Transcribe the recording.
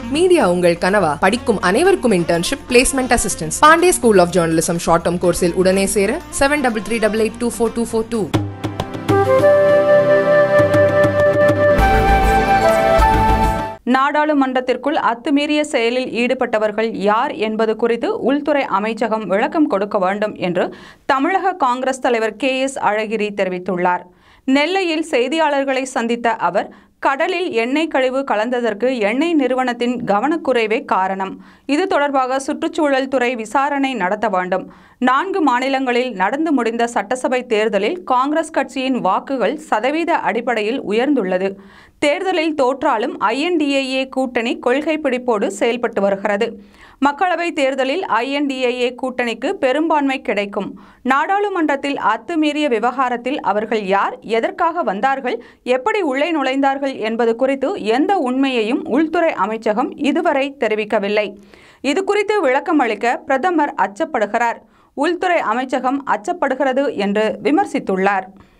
media உங்கள் கனவா படிக்கும் அனைவருக்கும் internship placement assistance Pandey school of journalism short term கோர்ஸில் உடனே சேர seven double three double eight two four two four two நாடாளுமன்றத்திற்குள் அத்துமீறிய செயலில் ஈடுபட்டவர்கள் யார் என்பது குறித்து உள்துறை அமைச்சகம் விளக்கம் கொடுக்க வேண்டும் என்று தமிழக காங்கிரஸ் தலைவர் கே எஸ் அழகிரி தெரிவித்துள்ளார் நெல்லையில் செய்தியாளர்களை சந்தித்த அவர் கடலில் எண்ணெய் கழிவு கலந்ததற்கு எண்ணெய் நிறுவனத்தின் கவனக்குறைவே காரணம் இது தொடர்பாக சுற்றுச்சூழல் துறை விசாரணை நடத்த வேண்டும் நான்கு மாநிலங்களில் நடந்து முடிந்த சட்டசபை தேர்தலில் காங்கிரஸ் கட்சியின் வாக்குகள் சதவீத அடிப்படையில் உயர்ந்துள்ளது தேர்தலில் தோற்றாலும் ஐஎன்டிஏஏ கூட்டணி கொள்கை பிடிப்போடு செயல்பட்டு வருகிறது மக்களவை தேர்தலில் ஐஎன்டிஏஏ கூட்டணிக்கு பெரும்பான்மை கிடைக்கும் நாடாளுமன்றத்தில் அத்துமீறிய விவகாரத்தில் அவர்கள் யார் எதற்காக வந்தார்கள் எப்படி உள்ளே நுழைந்தார்கள் என்பது குறித்து எந்த உண்மையையும் உள்துறை அமைச்சகம் இதுவரை தெரிவிக்கவில்லை இது குறித்து விளக்கம் அளிக்க பிரதமர் அச்சப்படுகிறார் உள்துறை அமைச்சகம் அச்சப்படுகிறது என்று விமர்சித்துள்ளார்